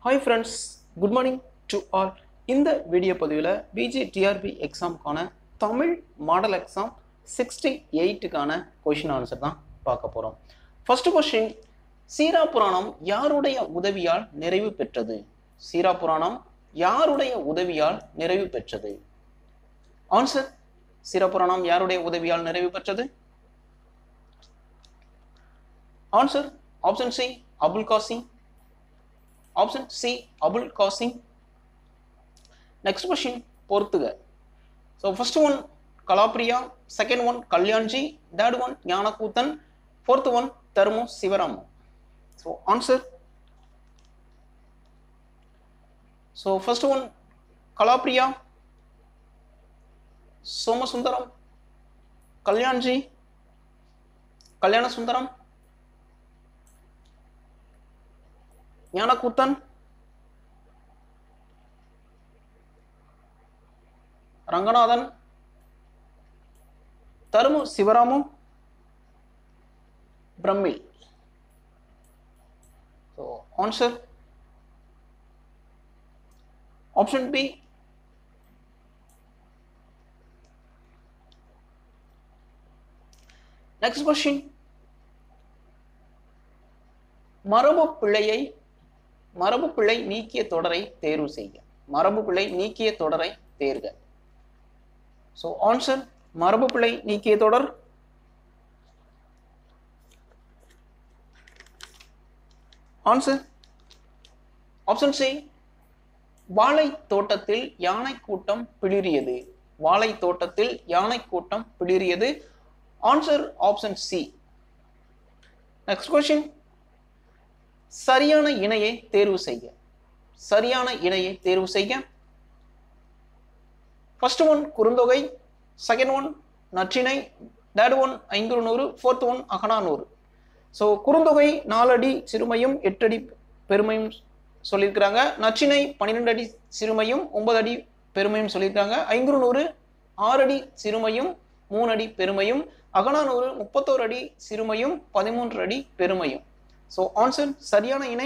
hi friends good morning to all இந்த video பதிவில் PG TRB எக்ஸாமுக்கான தமிழ் மாடல் எக்ஸாம் சிக்ஸ்டி எயிட்டுக்கான கொஷின் ஆன்சர் தான் பார்க்க போகிறோம் ஃபர்ஸ்ட் கொஸ்டின் சீரா புராணம் யாருடைய உதவியால் நிறைவு பெற்றது சீரா புராணம் யாருடைய உதவியால் நிறைவு பெற்றது ஆன்சர் சீரா புராணம் யாருடைய உதவியால் நிறைவு பெற்றது answer option C Abul Kasim option C Abul Kasim next question பொறுத்துக so first one Kalapriya second one Kalyanji third one Gnanakoothan fourth one Dharmu Sivaraman so answer so first one Kalapriya Somasundaram Kalyanji Kalyanasundaram Gnanakoothan Ranganathan Tharumu சிவராமும் பிரம்மில் so answer option B next question மரபு பிழையை மரபு பிழை நீக்கிய தொடரை தேர்வு செய்க மரபு பிழை நீக்கிய தொடரை தேர்க ஸோ ஆன்சர் மரபு பிழை நீக்கிய தொடர் ஆன்சர் ஆப்ஷன் சி வாழை தோட்டத்தில் யானை கூட்டம் பிளிரியது வாழை தோட்டத்தில் யானை கூட்டம் பிளிரியது answer option C next question சரியான இணையை தேர்வு செய்ய சரியான இணையை தேர்வு செய்ய first one Kurunthogai second one Natrinai third one Ainkurunuru fourth one Akananuru so Kurunthogai நாலடி சிறுமையும் எட்டடி பெருமையும் சொல்லியிருக்கிறாங்க நச்சினை பன்னிரெண்டு அடி சிறுமையும் ஒன்பது அடி பெருமையும் சொல்லியிருக்காங்க ஐங்குறுநூறு ஆறு அடி சிறுமையும் மூணு அடி பெருமையும் அகனானூறு முப்பத்தோரு அடி சிறுமையும் பதிமூன்று அடி பெருமையும் ஸோ ஆன்சர் சரியான இணை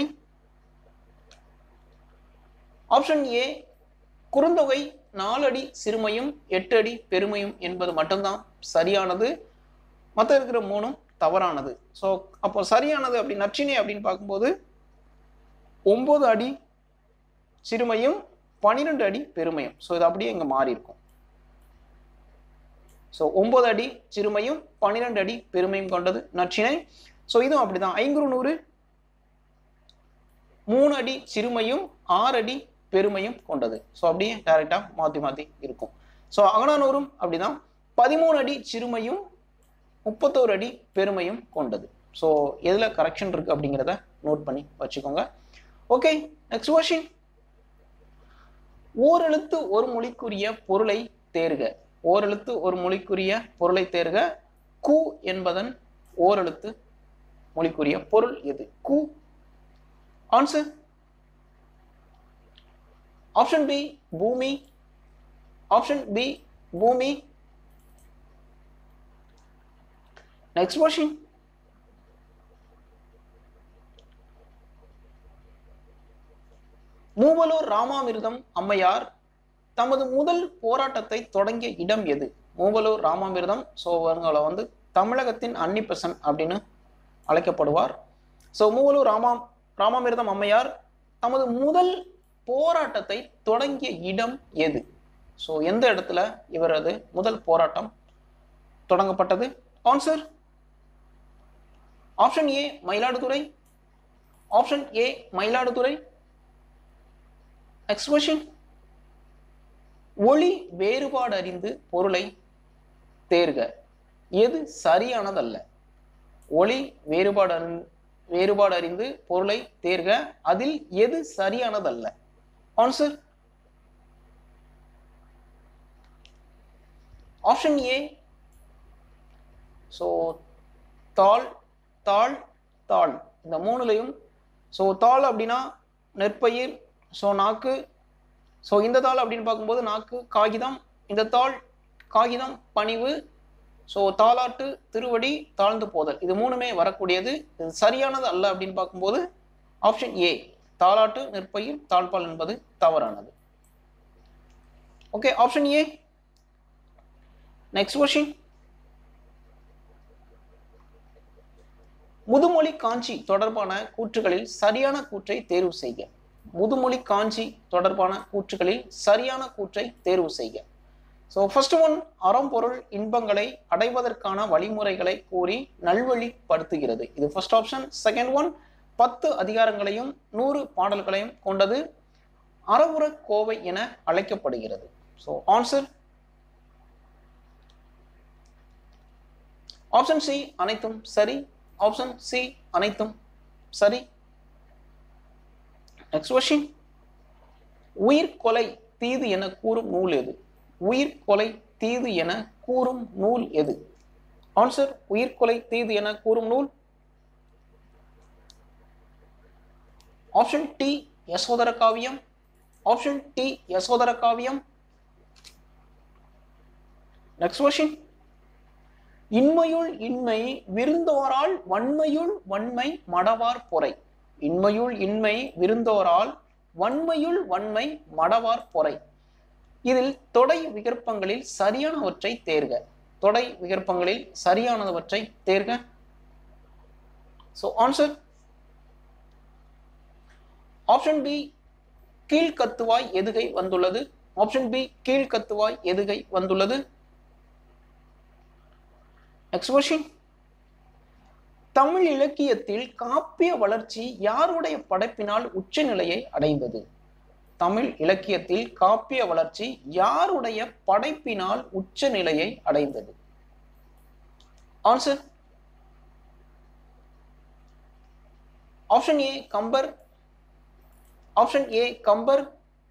ஆப்ஷன் ஏ குறுந்தொகை நாலு அடி சிறுமையும் எட்டு அடி பெருமையும் என்பது மட்டும்தான் சரியானது மற்ற இருக்கிற மூணும் தவறானது ஸோ அப்போ சரியானது அப்படி நச்சினை அப்படின்னு பார்க்கும்போது ஒன்பது அடி சிறுமையும் பன்னிரெண்டு அடி பெருமையும் ஸோ இது அப்படியே இங்கே மாறி இருக்கும் ஸோ ஒன்பது அடி சிறுமையும் பன்னிரெண்டு அடி பெருமையும் கொண்டது நச்சினை ஸோ இதுவும் அப்படிதான் ஐங்குறு நூறு மூணு அடி சிறுமையும் ஆறு அடி பெருமையும் கொண்டது ஸோ அப்படியே டைரக்டாக மாற்றி மாற்றி இருக்கும் ஸோ அகனானூரும் அப்படிதான் பதிமூணு அடி சிறுமையும் முப்பத்தோரு அடி பெருமையும் கொண்டது ஸோ எதில் கரெக்ஷன் இருக்கு அப்படிங்கிறத நோட் பண்ணி வச்சுக்கோங்க ஓகே நெக்ஸ்ட் கொஸ்டின் ஓரெழுத்து ஒரு மொழிக்குரிய பொருளை தேர்க ஓரெழுத்து ஒரு மொழிக்குரிய பொருளை தேர்க கு என்பதன் ஓரெழுத்து மொழிக்குரிய பொருள் எது கு ஆன்சர் ஆப்ஷன் பி பூமி ஆப்ஷன் பி பூமி நெக்ஸ்ட் கொஸ்டின் மூவலூர் ராமாமிர்தம் அம்மையார் தமது முதல் போராட்டத்தை தொடங்கிய இடம் எது மூவலூர் ராமாமிர்தம் ஸோ அவங்களை வந்து தமிழகத்தின் அன்னிப்பசன் அப்படின்னு அழைக்கப்படுவார் ஸோ மூவலூர் ராமா ராமாமிர்தம் அம்மையார் தமது முதல் போராட்டத்தை தொடங்கிய இடம் எது ஸோ எந்த இடத்துல இவரது முதல் போராட்டம் தொடங்கப்பட்டது answer option A Mayiladuthurai option A Mayiladuthurai next question ஒளி வேறுபாடு அறிந்து பொருளை தேர்க எது சரியானதல்ல ஒளி வேறுபாடு அறிந்து வேறுபாடு அறிந்து பொருளை தேர்க அதில் எது சரியானதல்ல ஆன்சர் ஆப்ஷன் ஏ ஸோ தாள் தாள் தாள் இந்த மூணுலையும் ஸோ தாள் அப்படின்னா நெற்பயிர் ஸோ நாக்கு ஸோ இந்த தாள் அப்படின்னு பார்க்கும்போது நாக்கு காகிதம் இந்த தாள் காகிதம் பணிவு ஸோ தாலாட்டு திருவடி தாழ்ந்து போதல் இது மூணுமே வரக்கூடியது இது சரியானது அல்ல அப்படின்னு பார்க்கும்போது ஆப்ஷன் ஏ தாலாட்டு நெற்பயிர் தாழ்பால் என்பது தவறானது okay option A next question Muthumozhi Kanchi தொடர்பான கூற்றுகளில் சரியான கூற்றை தேர்வு செய்க முதுமொழி காஞ்சி தொடர்பான கூற்றுகளில் சரியான கூற்றை தேர்வு செய்க ஸோ ஃபர்ஸ்ட் ஒன் அறம்பொருள் இன்பங்களை அடைவதற்கான வழிமுறைகளை கூறி நல்வழிப்படுத்துகிறது இது ஃபர்ஸ்ட் ஆப்ஷன் செகண்ட் ஒன் பத்து அதிகாரங்களையும் நூறு பாடல்களையும் கொண்டது அறவுர கோவை என அழைக்கப்படுகிறது ஸோ ஆன்சர் ஆப்ஷன் சி அனைத்தும் சரி ஆப்ஷன் சி அனைத்தும் சரி நெக்ஸ்ட் கொஸ்டின் உயிர் கொலை தீது என கூறும் நூல் எது உயிர் கொலை தீது என கூறும் நூல் எது ஆன்சர் உயிர் கொலை தீது என கூறும் நூல் ஆப்ஷன் டி யசோதர காவியம் ஆப்ஷன் டி யசோதர காவியம் நெக்ஸ்ட் கொஸ்டின் இன்மையுள் இன்மை விருந்தோரால் வன்மையுள் வன்மை மடவார் பொறை இன்மையுள் இன்மை விருந்தோரால் வன்மையுள் வன்மை மடவார் பொறை இதில் தொடை விகற்பங்களில் சரியானவற்றை தேர்க தொடை விகற்பங்களில் சரியானவற்றை தேர்க ஸோ ஆன்சர் ஆப்ஷன் பி கீழ்கத்துவாய் எதுகை வந்துள்ளது ஆப்ஷன் பி கீழ்கத்துவாய் எதுகை வந்துள்ளது நெக்ஸ்ட் கொஸ்டின் தமிழ் இலக்கியத்தில் காப்பிய வளர்ச்சி யாருடைய படைப்பினால் உச்சநிலையை அடைந்தது தமிழ் இலக்கியத்தில் காப்பிய வளர்ச்சி யாருடைய படைப்பினால் உச்சநிலையை அடைந்தது answer option A Kambar option A Kambar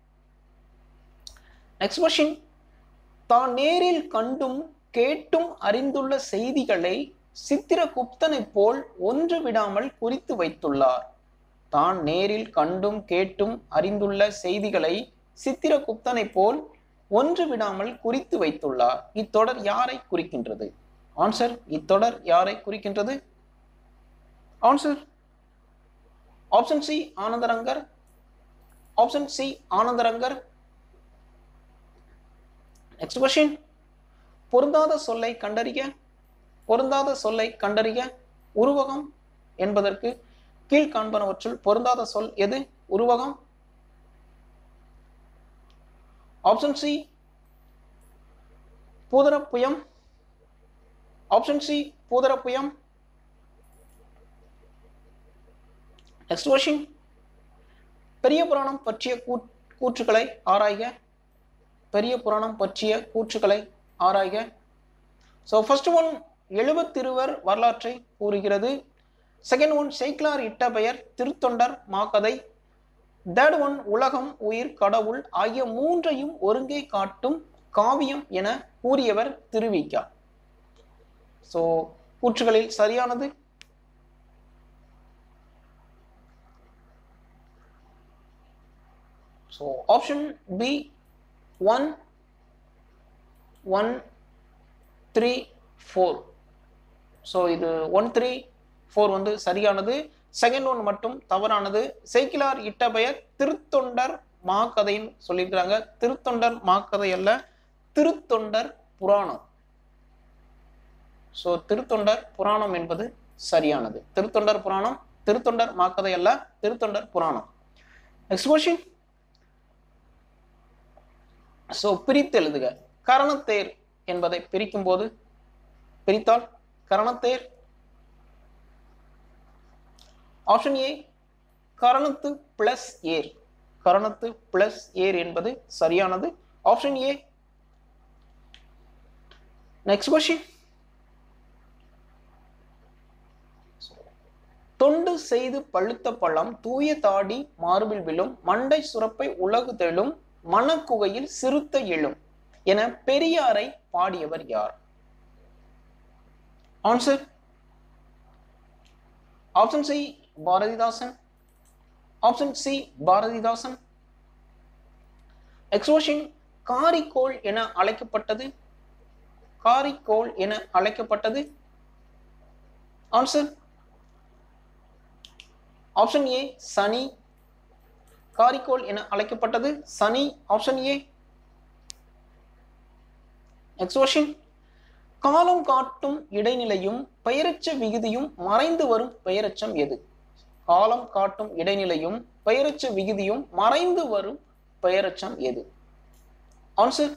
next question தான் நேரில் கண்டும் கேட்டும் அறிந்துள்ள செய்திகளை சித்திரகுப்தனை போல் ஒன்று விடாமல் குறித்து வைத்துள்ளார் தான் நேரில் கண்டும் கேட்டும் அறிந்துள்ள செய்திகளை சித்திரகுப்தனை போல் ஒன்று விடாமல் குறித்து வைத்துள்ளார் இத்தொடர் யாரை குறிக்கின்றது ஆன்சர் இத்தொடர் யாரை குறிக்கின்றது answer option C Anandarangar option C Anandarangar next question பொருந்தாத சொல்லை கண்டறிக பொருந்தாத சொல்லை கண்டறிக உருவகம் என்பதற்கு கீழ்காண்பனவற்றுள் பொருந்தாத சொல் எது உருவகம் ஆப்ஷன் சி பூதரப்புயம் ஆப்ஷன் சி பூதரப்புயம் நெக்ஸ்ட் கொஸ்டின் பெரிய புராணம் பற்றிய கூ- கூற்றுக்களை ஆராய்க பெரிய புராணம் பற்றிய கூற்றுக்களை ஆராய்க ஸோ ஃபர்ஸ்ட் ஒன் எழுபத்திருவர் வரலாற்றை கூறுகிறது செகண்ட் ஒன் சேக்லார் இட்ட பெயர் திருத்தொண்டர் மாக்கதை தேர்ட் ஒன் உலகம் உயிர் கடவுள் ஆகிய மூன்றையும் ஒருங்கே காட்டும் காவியம் என கூறியவர் திருவிக்கா ஸோ கூற்றுகளில் சரியானது so option B one one three four so இது ஒன் த்ரீ ஃபோர் வந்து சரியானது செகண்ட் ஒன் மட்டும் தவறானது சேக்கிலார் இட்ட பெயர் திருத்தொண்டர் மாக்கதைன்னு சொல்லியிருக்கிறாங்க திருத்தொண்டர் மாக்கதை அல்ல திருத்தொண்டர் புராணம் ஸோ திருத்தொண்டர் புராணம் என்பது சரியானது திருத்தொண்டர் புராணம் திருத்தொண்டர் மாக்கதை அல்ல திருத்தொண்டர் புராணம் நெக்ஸ்ட் கொஸ்டின் ஸோ பிரித்து எழுதுக கரணத்தேர் என்பதை பிரிக்கும் போது பிரித்தால் கரணத்தேர் ஆப்ஷன் ஏ கரணத்து பிளஸ் ஏர் கரணத்து பிளஸ் ஏர் என்பது சரியானது ஆப்ஷன் ஏ நெக்ஸ்ட் கொஸ்டின் தொண்டு செய்து பழுத்த பழம் தூய தாடி மார்பில் விழும் மண்டை சுரப்பை உலகு தெழும் மனக்குகையில் சிறுத்த எழும் என பெரியாரை பாடியவர் யார் answer option C Bharathidasan option C Bharathidasan எக்ஸ்வோஷன் காரிக்கோள் என அழைக்கப்பட்டது காரிக்கோள் என அழைக்கப்பட்டது ஆன்சர் ஆப்ஷன் ஏ சனி காரிக்கோள் என அழைக்கப்பட்டது சனி ஆப்ஷன் ஏ நெக்ஸ்ட் கொஸ்டின் காலம் காட்டும் இடைநிலையும் பெயரச்ச விகுதியும் மறைந்து வரும் பெயரச்சம் எது காலம் காட்டும் இடைநிலையும் பெயரச்ச விகுதியும் மறைந்து வரும் பெயரச்சம் எது ஆன்சர்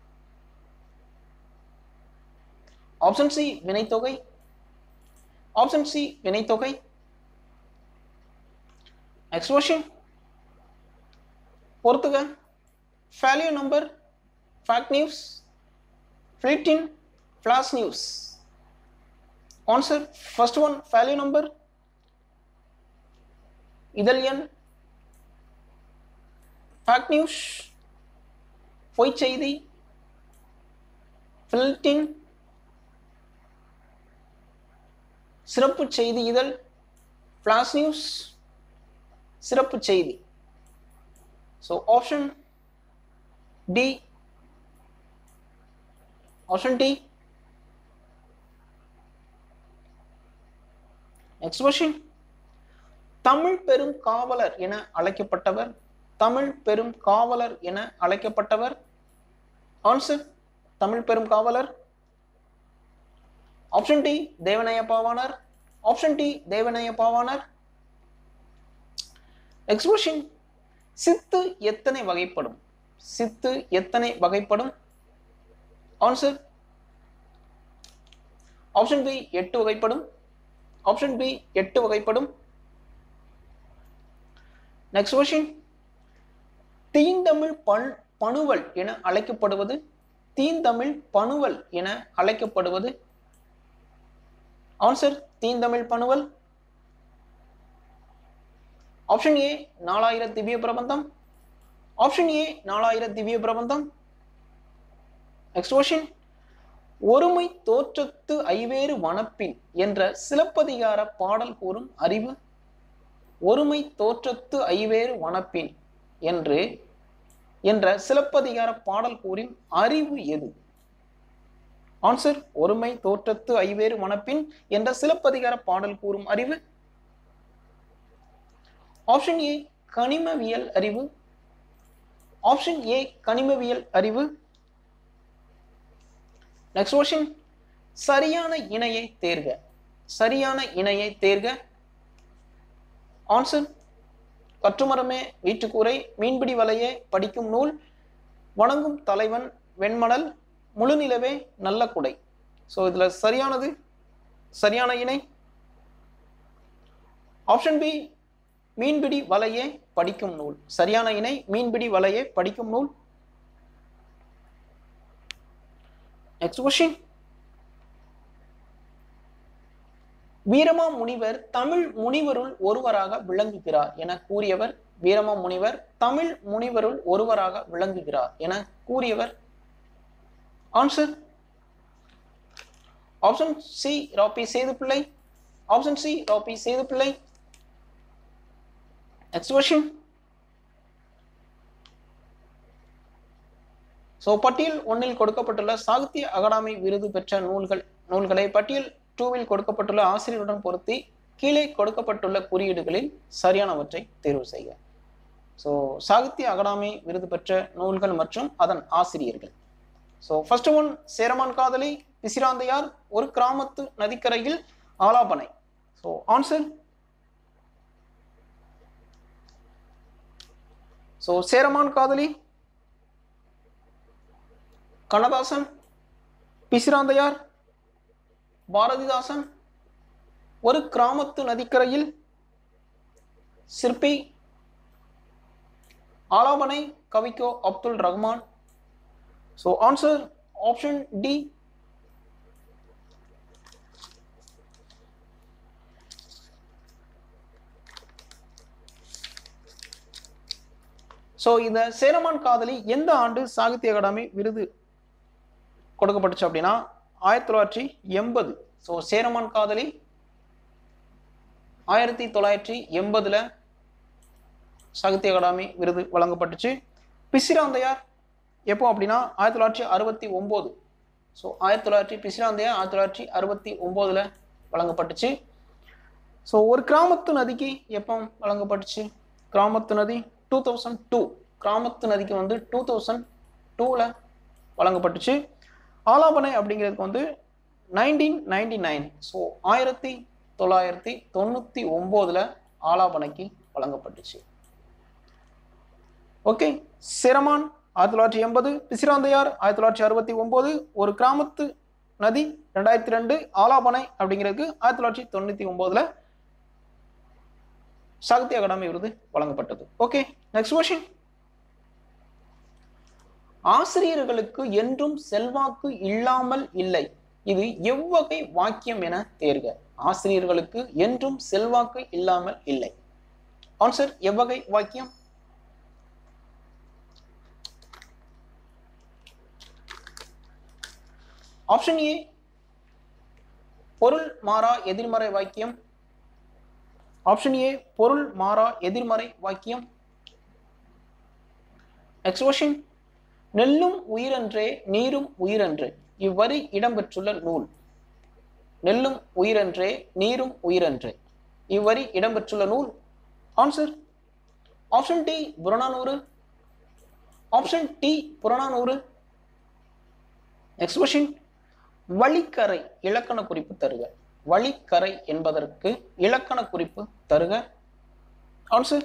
ஆப்ஷன் சி வினைத்தொகை ஆப்ஷன் சி வினைத்தொகை நெக்ஸ்ட் கொஸ்டின் பொறுத்துக ஃபேலியூ நம்பர் ஃபேக்ட் நியூஸ் ஃபிளிட்டின் flash news answer first one failure number இதழ் எண் ஃபேக்ட் நியூஸ் பொய் செய்தி ஃபில்டின் சிறப்பு செய்தி இதழ் ஃபிளாஷ் நியூஸ் சிறப்பு செய்தி so option D option D next question Tamil பெரும் காவலர் என அழைக்கப்பட்டவர் தமிழ் பெரும் காவலர் என அழைக்கப்பட்டவர் ஆன்சர் தமிழ் பெரும் காவலர் option D Devaneya Pavanar option D Devaneya Pavanar next question சித்து எத்தனை வகைப்படும் சித்து எத்தனை வகைப்படும் ஆன்சர் ஆப்ஷன் பி எட்டு வகைப்படும் ஆப்ஷன் பி எட்டு வகைப்படும் நெக்ஸ்ட் கொஸ்டின் தீந்தமிழ் பண் பணுவல் என அழைக்கப்படுவது தீந்தமிழ் பணுவல் என அழைக்கப்படுவது ஆன்சர் தீந்தமிழ் பணுவல் ஆப்ஷன் ஏ நாலாயிரம் திவ்ய பிரபந்தம் ஆப்ஷன் ஏ நாலாயிரம் திவ்ய பிரபந்தம் நெக்ஸ்ட் கொஸ்டின் ஒருமை தோற்றத்து ஐவேறு வனப்பின் என்ற சிலப்பதிகார பாடல் கூறும் அறிவு ஒருமை தோற்றத்து ஐவேறு வனப்பின் என்று என்ற சிலப்பதிகார பாடல் கூறின் அறிவு எது ஆன்சர் ஒருமை தோற்றத்து ஐவேறு வனப்பின் என்ற சிலப்பதிகார பாடல் கூறும் அறிவு ஆப்ஷன் ஏ கனிமவியல் அறிவு ஆப்ஷன் ஏ கனிமவியல் அறிவு நெக்ஸ்ட் கொஸ்டின் சரியான இணையை தேர்க சரியான இணையை தேர்க ஆன்சர் கற்றுமரமே வீட்டுக்கூரை மீன்பிடி வலையே படிக்கும் நூல் வணங்கும் தலைவன் வெண்மணல் முழுநிலவே நல்ல குடை ஸோ இதுல சரியானது சரியான இணை ஆப்ஷன் பி மீன்பிடி வலையே படிக்கும் நூல் சரியான இணை மீன்பிடி வலையே படிக்கும் நூல் நெக்ஸ்ட் கொஸ்டின் வீரமா முனிவர் தமிழ் முனிவருள் ஒருவராக விளங்குகிறார் என கூறியவர் வீரமா முனிவர் தமிழ் முனிவருள் ஒருவராக விளங்குகிறார் என கூறியவர் answer option C Ra Pi Sethupillai option C Ra Pi Sethupillai next question so பட்டியல் ஒன்றில் கொடுக்கப்பட்டுள்ள சாகித்ய அகாடமி விருது பெற்ற நூல்கள் நூல்களை பட்டியல் டூவில் கொடுக்கப்பட்டுள்ள ஆசிரியருடன் பொருத்தி கீழே கொடுக்கப்பட்டுள்ள குறியீடுகளில் சரியானவற்றை தேர்வு செய்க ஸோ சாகித்ய அகாடமி விருது பெற்ற நூல்கள் மற்றும் அதன் ஆசிரியர்கள் ஸோ ஃபர்ஸ்ட் ஒன் சேரமான் காதலி பிசிராந்தையார் ஒரு கிராமத்து நதிக்கரையில் Alapanai so answer so Cheraman Kadhali Kannadasan Pisiranthaiyar Bharathidasan ஒரு கிராமத்து நதிக்கரையில் Sirpi Alapanai Kavikko Abdul Rahman so answer option D so இந்த சேரமான் காதலி எந்த ஆண்டு சாகித்ய அகாடமி விருது கொடுக்கப்பட்டுச்சு அப்படின்னா ஆயிரத்தி தொள்ளாயிரத்தி எண்பது ஸோ சேரமான் காதலி ஆயிரத்தி தொள்ளாயிரத்தி எண்பதுல சாகித்ய அகாடமி விருது வழங்கப்பட்டுச்சு பிசிராந்தையார் எப்போ அப்படின்னா ஆயிரத்தி தொள்ளாயிரத்தி அறுபத்தி ஒம்பது ஸோ ஆயிரத்தி தொள்ளாயிரத்தி பிசிராந்தையார் ஆயிரத்தி தொள்ளாயிரத்தி அறுபத்தி ஒம்போதுல வழங்கப்பட்டுச்சு ஸோ ஒரு கிராமத்து நதிக்கு எப்போ வழங்கப்பட்டுச்சு கிராமத்து நதி டூ தௌசண்ட் டூ கிராமத்து நதிக்கு வந்து டூ தௌசண்ட் டூவில் வழங்கப்பட்டுச்சு ஆலாபனை அப்படிங்கிறதுக்கு வந்து நைன்டீன் நைன்டி நைன் ஸோ ஆயிரத்தி தொள்ளாயிரத்தி தொண்ணூற்றி ஒம்போதில் ஆலாபனைக்கு வழங்கப்பட்டுச்சு ஓகே சிரமான் ஆயிரத்தி தொள்ளாயிரத்தி எண்பது பிசிராந்தையார் ஆயிரத்தி தொள்ளாயிரத்தி அறுபத்தி ஒன்பது ஒரு கிராமத்து நதி ரெண்டாயிரத்தி ரெண்டு ஆலாபனை அப்படிங்கிறதுக்கு ஆயிரத்தி தொள்ளாயிரத்தி தொண்ணூற்றி ஒம்போதில் சாகித்ய அகாடமி விருது வழங்கப்பட்டது ஓகே நெக்ஸ்ட் கொஸ்டின் ஆசிரியர்களுக்கு என்றும் செல்வாக்கு இல்லாமல் இல்லை இது எவ்வகை வாக்கியம் என தேர்க ஆசிரியர்களுக்கு என்றும் செல்வாக்கு இல்லாமல் இல்லை ஆன்சர் எவ்வகை வாக்கியம் ஆப்ஷன் ஏ பொருள் மாறா எதிர்மறை வாக்கியம் ஆப்ஷன் ஏ பொருள் மாறா எதிர்மறை வாக்கியம் நெக்ஸ்ட் கொஸ்டின் நெல்லும் உயிரன்றே நீரும் உயிரன்று இவ்வரி இடம்பெற்றுள்ள நூல் நெல்லும் உயிரன்றே நீரும் உயிரன்றே இவ்வரி இடம்பெற்றுள்ள நூல் answer option D Purananuru option D Purananuru next question வழிக்கரை இலக்கண குறிப்பு தருக வழிக்கரை என்பதற்கு இலக்கண குறிப்பு தருக ஆன்சர்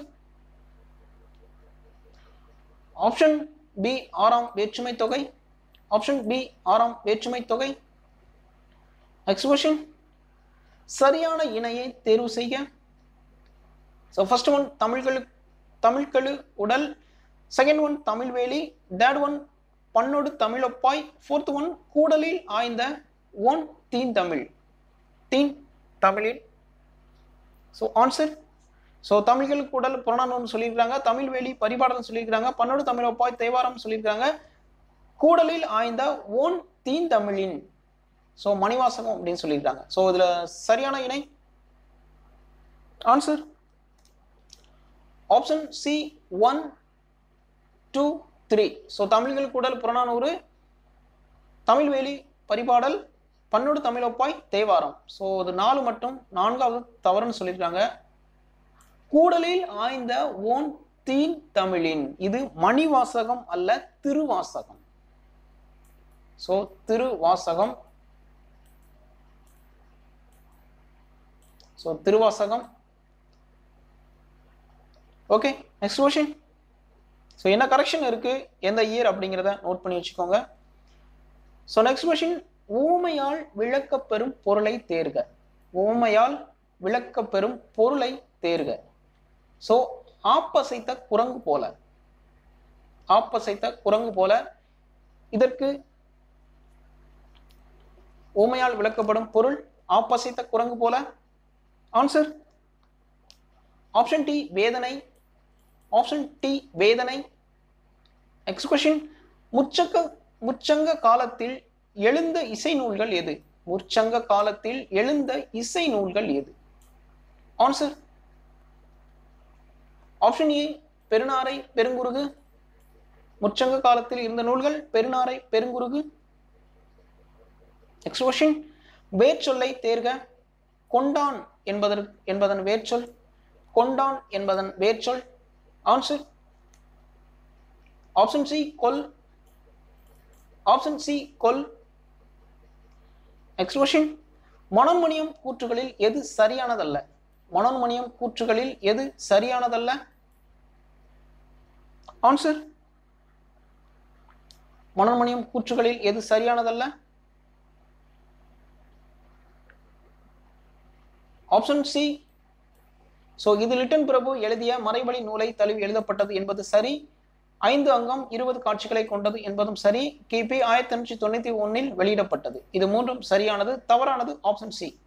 ஆப்ஷன் பி ஆறாம் வேற்றுமை தொகை ஆப்ஷன் பி ஆறாம் வேற்றுமை தொகை நெக்ஸ்ட் கொஸ்டின் சரியான இணையை தேர்வு செய்ய ஸோ ஃபர்ஸ்ட் ஒன் தமிழ்களு தமிழ்கழு உடல் செகண்ட் ஒன் தமிழ்வேலி தேர்ட் ஒன் பன்னோடு தமிழப்பாய் ஃபோர்த் ஒன் கூடலில் ஆய்ந்த ஒன் தீன் தமிழ் தீன் தமிழில் ஸோ ஆன்சர் ஸோ தமிழ்களுக்கு உடல் புறநானூறு சொல்லியிருக்காங்க தமிழ்வேலி பரிபாடல் சொல்லியிருக்காங்க பன்னோடு தமிழப்பாய் தேவாரம் சொல்லியிருக்காங்க கூடலில் ஆய்ந்த ஓன் தீன் தமிழின் ஸோ மணிவாசகம் அப்படின்னு சொல்லியிருக்காங்க ஸோ இதுல சரியான இணை answer option C one two three so தமிழ்கள் கூடல் புறநானூறு தமிழ்வேலி பரிபாடல் பன்னோடு தமிழப்பாய் தேவாரம் ஸோ இது நாலு மட்டும் நான்காவது தவறுன்னு சொல்லியிருக்காங்க கூடலில் ஆய்ந்த ஓன் தீன் தமிழின் இது மணிவாசகம் அல்ல Thiruvasagam so Thiruvasagam so Thiruvasagam okay next question so என்ன கரெக்ஷன் இருக்கு எந்த இயர் அப்படிங்கிறத நோட் பண்ணி வச்சுக்கோங்க ஸோ நெக்ஸ்ட் கொஷின் ஊமையால் விளக்கப்பெறும் பொருளை தேர்க ஊமையால் விளக்கப்பெறும் பொருளை தேர்க ஸோ ஆப்பசைத்த குரங்கு போல ஆப்பசைத்த குரங்கு போல இதற்கு ஊமையால் விளக்கப்படும் பொருள் ஆப்பசைத்த குரங்கு போல ஆன்சர் ஆப்ஷன் டி வேதனை ஆப்ஷன் டி வேதனை நெக்ஸ்ட் கொஸ்டின் முச்சக்க முச்சங்க காலத்தில் எழுந்த இசை நூல்கள் எது முச்சங்க காலத்தில் எழுந்த இசை நூல்கள் எது ஆன்சர் ஆப்ஷன் ஏ பெருநாரை பெருங்குருகு முச்சங்க காலத்தில் இருந்த நூல்கள் பெருநாரை பெருங்குருகு நெக்ஸ்ட் கொஸ்டின் வேர்ச்சொல்லை தேர்க கொண்டான் என்பதற்கு என்பதன் வேர்ச்சொல் கொண்டான் என்பதன் வேர்ச்சொல் ஆன்சர் ஆப்ஷன் சி கொல் ஆப்ஷன் சி கொல் நெக்ஸ்ட் கொஸ்டின் மனோன்மணியம் கூற்றுகளில் எது சரியானதல்ல மனோன்மணியம் கூற்றுகளில் எது சரியானதல்ல ஆன்சர் மனோன்மணியம் கூற்றுகளில் எது சரியானதல்ல ஆப்ஷன் சி ஸோ இது லிட்டன் பிரபு எழுதிய மறைவழி நூலை தழுவி எழுதப்பட்டது என்பது சரி ஐந்து அங்கம் இருபது காட்சிகளை கொண்டது என்பதும் சரி கிபி ஆயிரத்தி எண்ணூற்றி தொண்ணூத்தி ஒன்னில் வெளியிடப்பட்டது இது மூன்றும் சரியானது தவறானது ஆப்ஷன் சி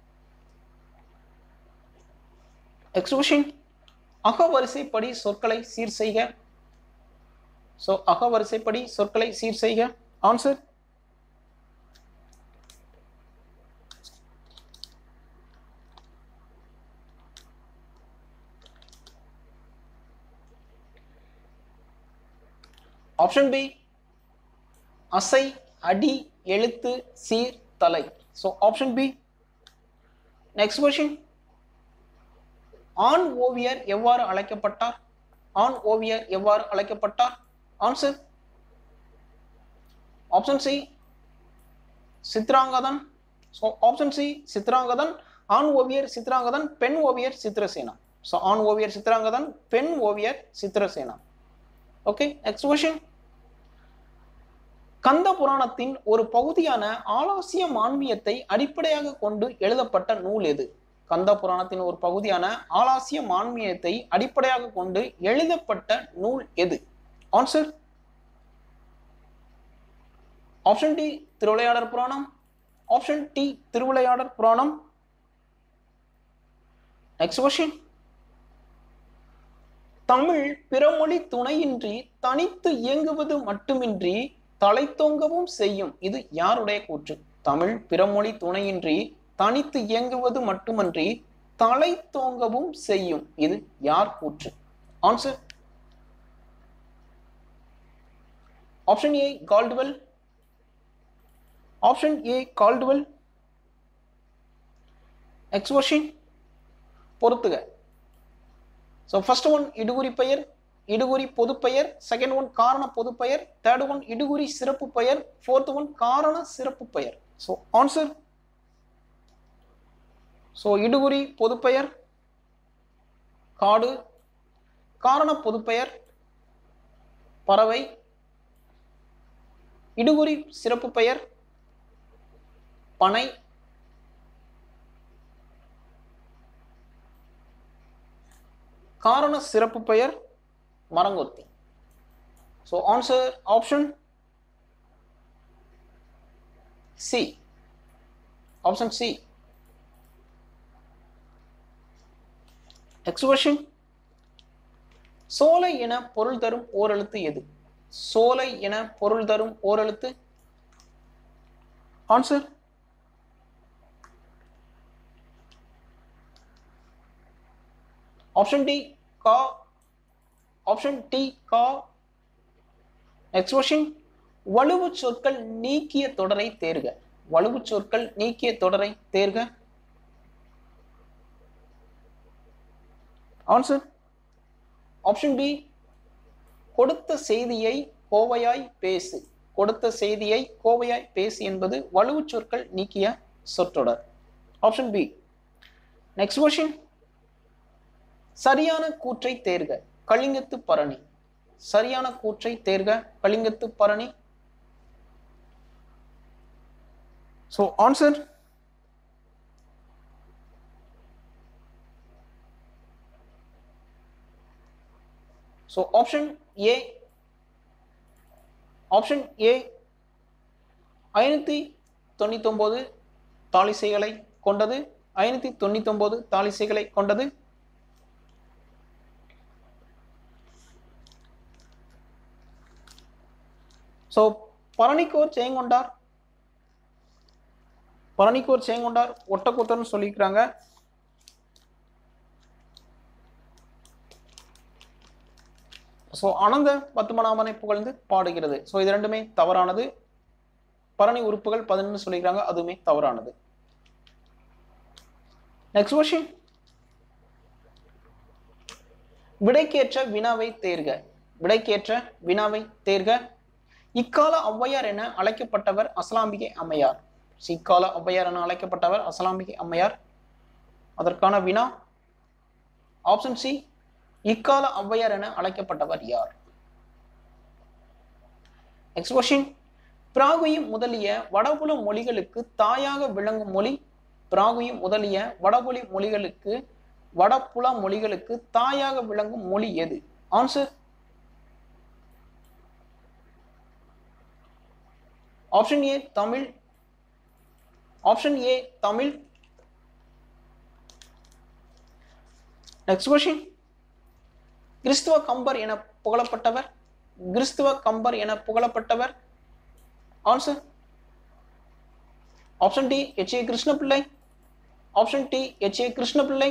எக்ஸ்கூஷன் அகவரிசைப்படி சொற்களை சீர் செய்க ஸோ அகவரிசைப்படி சொற்களை சீர் செய்க ஆன்சர் ஆப்ஷன் பி அசை அடி எழுத்து சீர் தலை so option B next question ஆண் ஓவியர் எவ்வாறு அழைக்கப்பட்டார் ஆண் ஓவியர் எவ்வாறு அழைக்கப்பட்டார் answer option C Chitrangadan so option C Chitrangadan ஆண் ஓவியர் சித்ராங்கதன் பெண் ஓவியர் சித்திரசேனா ஸோ ஆண் ஓவியர் சித்ராங்கதன் பெண் ஓவியர் சித்திரசேனா ஓகே நெக்ஸ்ட் கொஸ்டின் கந்த புராணத்தின் ஒரு பகுதியான ஆலாசிய மான்மியத்தை அடிப்படையாக கொண்டு எழுதப்பட்ட நூல் எது கந்த புராணத்தின் ஒரு பகுதியான ஆலாசிய மான்மியத்தை அடிப்படையாக கொண்டு எழுதப்பட்ட நூல் எது answer option D Thiruvilaiyadal Puranam option D Thiruvilaiyadal Puranam next question Tamil பிறமொழி துணையின்றி தனித்து இயங்குவது மட்டுமின்றி தலைத்தோங்கவும் செய்யும் இது யாருடைய கூற்று தமிழ் பிறமொழி துணையின்றி தனித்து இயங்குவது மட்டுமன்றி தலை தோங்கவும் செய்யும் இது யார் கூற்று answer option A Caldwell option A Caldwell next question பொறுத்துக ஸோ ஃபர்ஸ்ட் ஒன் இடுகுறி பெயர் இடுகுறி பொதுப்பெயர் செகண்ட் ஒன் காரண பொதுப்பெயர் தேர்ட் ஒன் இடுகுறி சிறப்பு பெயர் ஃபோர்த் ஒன் காரண சிறப்பு பெயர் ஸோ ஆன்சர் ஸோ இடுகுறி பொதுப்பெயர் காடு காரண பொதுப்பெயர் பறவை இடுகுறி சிறப்பு பெயர் பனை காரண சிறப்பு பெயர் மரங்கொத்தி so answer option C option C next question சோலை என பொருள் தரும் ஓரெழுத்து எது சோலை என பொருள் தரும் ஓரெழுத்து ஆன்சர் ஆப்ஷன் டி கா ஆப்ஷன் டி கா நெக்ஸ்ட் கொஸ்டின் வலுவு சொற்கள் நீக்கிய தொடரை தேர்க வலுவு சொற்கள் நீக்கிய தொடரை தேர்க ஆன்சர் ஆப்ஷன் பி கொடுத்த செய்தியை கோவையாய் பேசு கொடுத்த செய்தியை கோவையாய் பேசு என்பது வலுவு சொற்கள் நீக்கிய சொற்றொடர் ஆப்ஷன் பி நெக்ஸ்ட் கொஸ்டின் சரியான கூற்றை தேர்க கலிங்கத்து பரணி சரியான கூற்றை தேர்க கலிங்கத்து பரணி so answer so option A option A ஐநூற்றி தொண்ணூத்தொம்பது தாலிசைகளை கொண்டது ஐநூற்றி தொண்ணூத்தொம்பது தாலிசைகளை கொண்டது ஸோ பரணிக்கோர் செயங்கொண்டார் பரணிக்கோர் செயங்கொண்டார் ஒட்டக்கூத்தர்னு சொல்லிக்கிறாங்க ஸோ அனந்த பத்துமனாமனை புகழ்ந்து பாடுகிறது ஸோ இது ரெண்டுமே தவறானது பரணி உறுப்புகள் பதினொன்று சொல்லிக்கிறாங்க அதுவுமே தவறானது நெக்ஸ்ட் கொஸ்டின் விடைக்கேற்ற வினாவை தேர்க விடைக்கேற்ற வினாவை தேர்க இக்கால ஔவையார் என அழைக்கப்பட்டவர் அசலாம்பிகை அம்மையார் இக்கால ஔவையார் என அழைக்கப்பட்டவர் அசலாம்பிகை அம்மையார் அதற்கான வினா ஆப்ஷன் சி இக்கால ஔவையார் என அழைக்கப்பட்டவர் யார் நெக்ஸ்ட் கொஸ்டின் பிராகுயும் முதலிய வடபுல மொழிகளுக்கு தாயாக விளங்கும் மொழி பிராகுயும் முதலிய வடபுலி மொழிகளுக்கு வடபுல மொழிகளுக்கு தாயாக விளங்கும் மொழி எது answer option A Tamil option A Tamil next question கிறிஸ்துவ கம்பர் என புகழப்பட்டவர் கிறிஸ்துவ கம்பர் என புகழப்பட்டவர் answer option D H A Krishnapillai option D H A Krishnapillai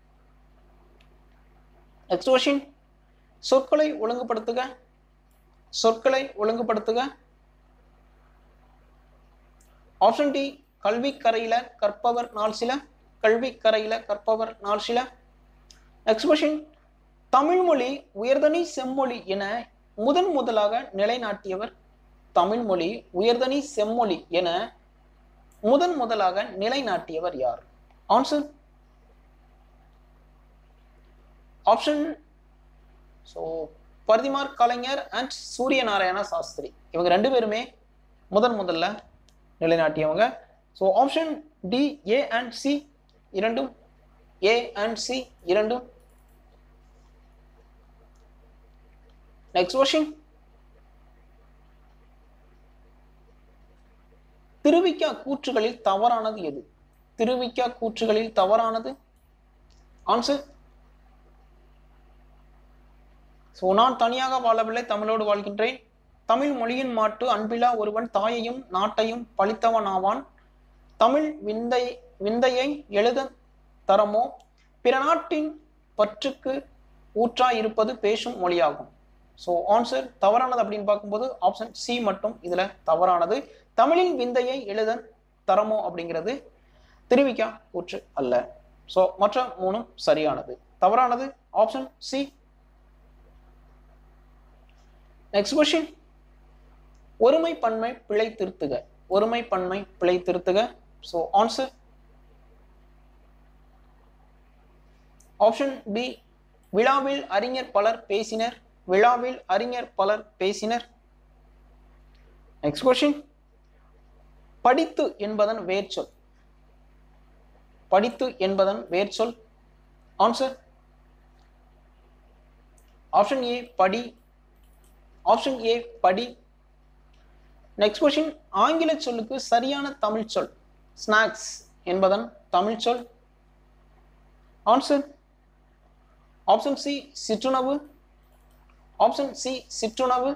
next question சொற்களை ஒழுங்குபடுத்துக சொற்களை ஒழுங்குபடுத்துக ஆப்ஷன் டி கல்வி கரையில கற்பவர் நாள் சில கல்வி கரையில கற்பவர் நாள் சில நெக்ஸ்ட் கொஸ்டின் தமிழ்மொழி உயர்தனி செம்மொழி என முதன் முதலாக நிலைநாட்டியவர் தமிழ்மொழி உயர்தனி செம்மொழி என முதன் முதலாக நிலைநாட்டியவர் யார் answer option so Parithimar Kalaignar and Suriya Narayana Sastri இவங்க ரெண்டு பேருமே முதன் முதல்ல நிலைநாட்டியவங்க so option D A and C இரண்டும் ஏ அண்ட் சி இரண்டும் நெக்ஸ்ட் கொஸ்டின் திருவிக்கா கூற்றுகளில் தவறானது எது திருவிக்கா கூற்றுகளில் தவறானது ஆன்சர் ஸோ நான் தனியாக வாழவில்லை தமிழோடு வாழ்கின்றேன் தமிழ் மொழியின் மாட்டு அன்பிலா ஒருவன் தாயையும் நாட்டையும் பழித்தவன் ஆவான் தமிழ் விந்தை விந்தையை எழுத தரமோ பிற நாட்டின் பற்றுக்கு ஊற்றாய் இருப்பது பேசும் மொழியாகும் ஸோ ஆன்சர் தவறானது அப்படின்னு பார்க்கும்போது ஆப்ஷன் சி மட்டும் இதுல தவறானது தமிழின் விந்தையை எழுத தரமோ அப்படிங்கிறது திருவிக்கா கூற்று அல்ல ஸோ மற்ற மூணும் சரியானது தவறானது ஆப்ஷன் சி நெக்ஸ்ட் கொஸ்டின் ஒருமை பன்மை பிழை திருத்துக ஒருமை பன்மை பிழை திருத்துக ஸோ ஆன்சர் ஆப்ஷன் பி விழாவில் அறிஞர் பலர் பேசினர் விழாவில் அறிஞர் பலர் பேசினர் நெக்ஸ்ட் கொஸ்டின் படித்து என்பதன் வேர்ச்சொல் படித்து என்பதன் வேர்ச்சொல் ஆன்சர் ஆப்ஷன் ஏ படி ஆப்ஷன் ஏ படி நெக்ஸ்ட் கொஸ்டின் ஆங்கில சொல்லுக்கு சரியான தமிழ் சொல் ஸ்நாக்ஸ் என்பதன் தமிழ் சொல் ஆன்சர் ஆப்ஷன் சி சிற்றுணவு ஆப்ஷன் சி சிற்றுணவு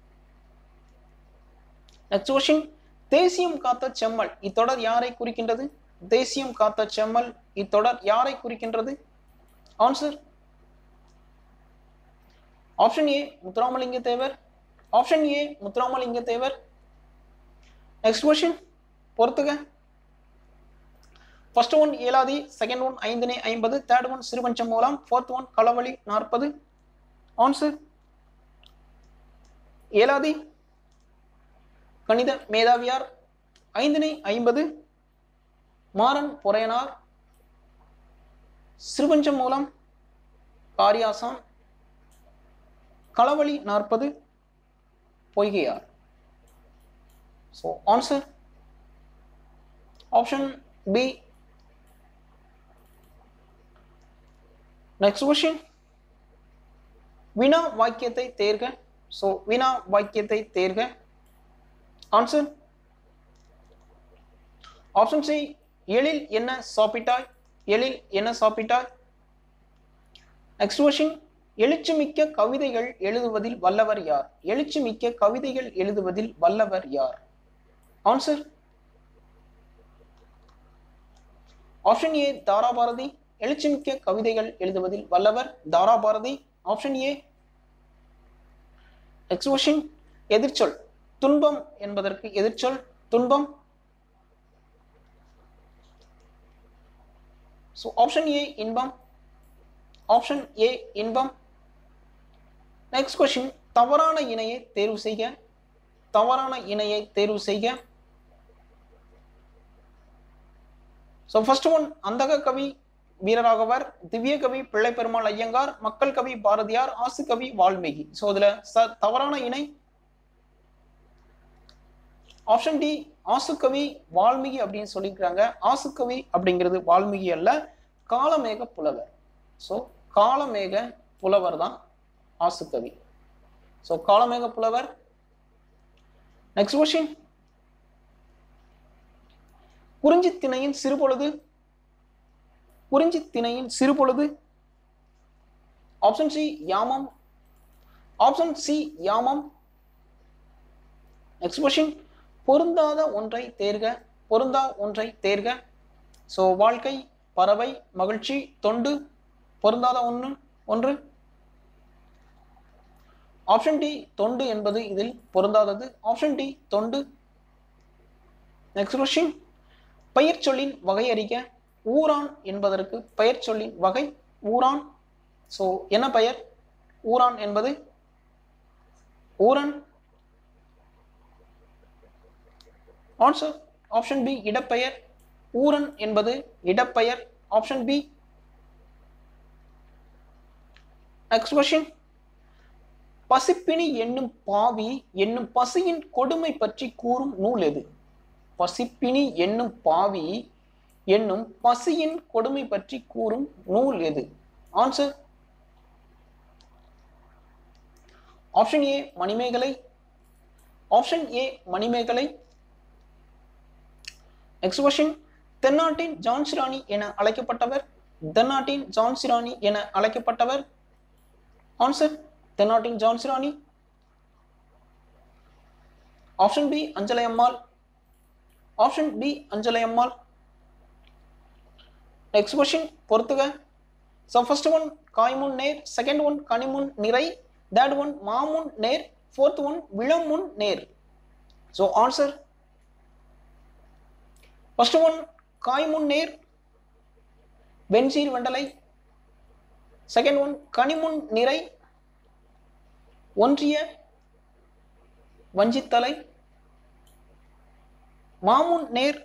நெக்ஸ்ட் கொஸ்டின் தேசியம் காத்த செம்மல் இத்தொடர் யாரை குறிக்கின்றது தேசியம் காத்த செம்மல் இத்தொடர் யாரை குறிக்கின்றது answer option A Muthuramalinga Thevar option A Muthuramalinga Thevar next question பொறுத்துக ஃபர்ஸ்ட் ஒன் ஏழாதி செகண்ட் ஒன் ஐந்தினை ஐம்பது தேர்ட் ஒன் சிறுபஞ்சம் மூலம் ஃபோர்த் ஒன் களவழி நாற்பது ஆன்சர் ஏழாதி கணித மேதாவியார் ஐந்தினை ஐம்பது மாறன் பொறையனார் சிறுபஞ்சம் மூலம் Kariyasan Kalavazhi Narpathu Poigaiyar so answer option B next question வினா வாக்கியத்தை தேர்க ஸோ வினா வாக்கியத்தை தேர்க ஆன்சர் ஆப்ஷன் சி எழில் என்ன சாப்பிட்டாய் எழில் என்ன சாப்பிட்டாய் நெக்ஸ்ட் கொஸ்டின் எழுச்சிமிக்க கவிதைகள் எழுதுவதில் வல்லவர் யார் எழுச்சிமிக்க கவிதைகள் எழுதுவதில் வல்லவர் யார் ஆன்சர் ஆப்ஷன் ஏ தாராபாரதி எழுச்சிமிக்க கவிதைகள் எழுதுவதில் வல்லவர் Tharabharathi option A next question எதிர்ச்சொல் துன்பம் என்பதற்கு எதிர்ச்சொல் துன்பம் ஸோ ஆப்ஷன் ஏ இன்பம் ஆப்ஷன் ஏ இன்பம் நெக்ஸ்ட் கொஸ்டின் தவறான இணையை தேர்வு செய்க தவறான இணையை தேர்வு செய்க so first one Anthaga Kavi வீரராகவர் திவ்ய கவி பிள்ளை பெருமாள் ஐயங்கார் மக்கள் கவி பாரதியார் ஆசு கவி வால்மீகி ஸோ இதுல ச தவறான இணை ஆப்ஷன் டி ஆசுக்கவி வால்மீகி அப்படின்னு சொல்லியிருக்கிறாங்க ஆசுக்கவி அப்படிங்கிறது வால்மீகி அல்ல காலமேக புலவர் ஸோ காலமேக புலவர் தான் ஆசுக்கவி ஸோ காலமேக புலவர் நெக்ஸ்ட் கொஸ்டின் குறிஞ்சி திணையின் சிறுபொழுது குறிஞ்சி திணையின் சிறுபொழுது ஆப்ஷன் சி யாமம் ஆப்ஷன் சி யாமம் நெக்ஸ்ட் கொஸ்டின் பொருந்தாத ஒன்றை தேர்க பொருந்தா ஒன்றை தேர்க ஸோ வாழ்க்கை பறவை மகிழ்ச்சி தொண்டு பொருந்தாத ஒன்று ஒன்று ஆப்ஷன் டி தொண்டு என்பது இதில் பொருந்தாதது ஆப்ஷன் டி தொண்டு நெக்ஸ்ட் கொஸ்டின் பெயர் சொல்லின் வகை அறிக ஊரான் என்பதற்கு பெயர் சொல்லின் வகை ஊரான் ஸோ என்ன பெயர் ஊரான் என்பது ஊரன் ஆன்சர் ஆப்ஷன் பி இடப்பெயர் ஊரன் என்பது இடப்பெயர் ஆப்ஷன் பி நெக்ஸ்ட் கொஸ்டின் பசிப்பினி என்னும் பாவி என்னும் பசியின் கொடுமை பற்றி கூறும் நூல் எது பசிப்பினி என்னும் பாவி என்னும் பசியின் கொடுமை பற்றி கூறும் நூல் எது answer option A Manimekalai option A Manimekalai next question தென்னாட்டின் Jhansi Rani என அழைக்கப்பட்டவர் தென்னாட்டின் ஜான்சிராணி என அழைக்கப்பட்டவர் ஆன்சர் தென்னாட்டின் ஜான்சிராணி ஆப்ஷன் பி அஞ்சலை அம்மாள் ஆப்ஷன் பி அஞ்சலை அம்மாள் நெக்ஸ்ட் கொஸ்டின் பொறுத்துக ஸோ ஃபர்ஸ்ட் ஒன் காய்முன் நேர் செகண்ட் ஒன் கனிமுன் நிறை தேர்ட் ஒன் மாமுன் நேர் ஃபோர்த் ஒன் விளமுன் நேர் ஸோ ஆன்சர் ஃபர்ஸ்ட் ஒன் காய்முன் நேர் வெண்சீர் வெண்டலை செகண்ட் ஒன் கனிமுன் நிறை ஒன்றிய வஞ்சித்தலை மாமுன் நேர்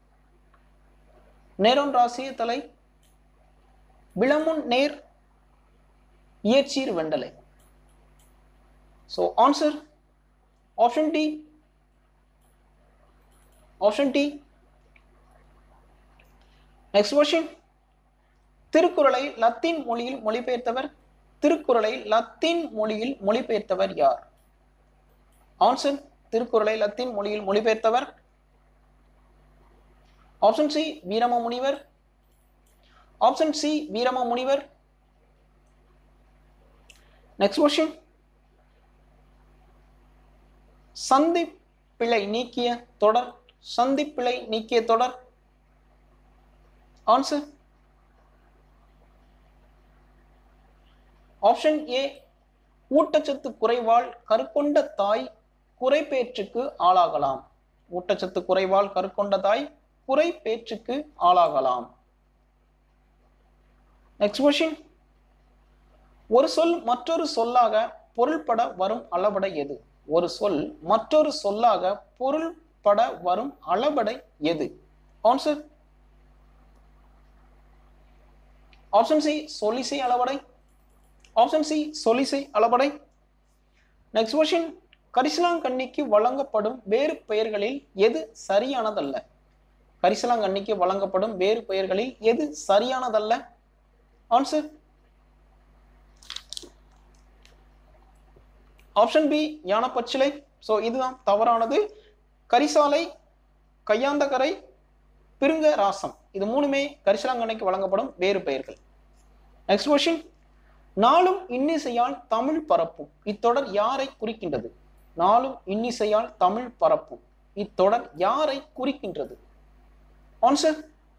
நேரோன் ராசிய தலை விளமுன் நேர் இயற்சீர் வெண்டலை so answer option D option D next question திருக்குறளை லத்தீன் மொழியில் மொழிபெயர்த்தவர் திருக்குறளை லத்தீன் மொழியில் மொழிபெயர்த்தவர் யார் ஆன்சர் திருக்குறளை லத்தீன் மொழியில் மொழிபெயர்த்தவர் ஆப்ஷன் சி வீரம முனிவர் ஆப்ஷன் சி வீரம முனிவர் நெக்ஸ்ட் கொஸ்டின் சந்தி பிழை நீக்கிய தொடர் சந்தி பிழை நீக்கிய தொடர் ஆன்சர் ஆப்ஷன் ஏ ஊட்டச்சத்து குறைவால் கருக்கொண்ட தாய் குறைபேற்றுக்கு ஆளாகலாம் ஊட்டச்சத்து குறைவால் கருக்கொண்ட தாய் குறைபேற்றுக்கு ஆளாகலாம் நெக்ஸ்ட் கொஸ்டின் ஒரு சொல் மற்றொரு சொல்லாக பொருள்பட வரும் அளபடை எது ஒரு சொல் மற்றொரு சொல்லாக பொருள்பட வரும் அளபடை எது ஆன்சர் ஆப்ஷன் சி சொல்லிசை அளபடை ஆப்ஷன் சி சொல்லிசை அளபடை நெக்ஸ்ட் கொஸ்டின் கரிசலாங்கண்ணிக்கு வழங்கப்படும் வேறு பெயர்களில் எது சரியானதல்ல கரிசலாங்கண்ணிக்கு வழங்கப்படும் வேறு பெயர்களில் எது சரியானதல்ல ஆன்சர் ஆப்ஷன் பி யானப்பச்சிலை ஸோ இதுதான் தவறானது கரிசாலை கையாந்தகரை பிருங்க ராசம் இது மூணுமே கரிசலாங்கண்ணிக்கு வழங்கப்படும் வேறு பெயர்கள் நெக்ஸ்ட் கொஸ்டின் நாளும் இன்னிசையால் தமிழ் பரப்பும் இத்தொடர் யாரை குறிக்கின்றது நாளும் இன்னிசையால் தமிழ் பரப்பும் இத்தொடர் யாரை குறிக்கின்றது answer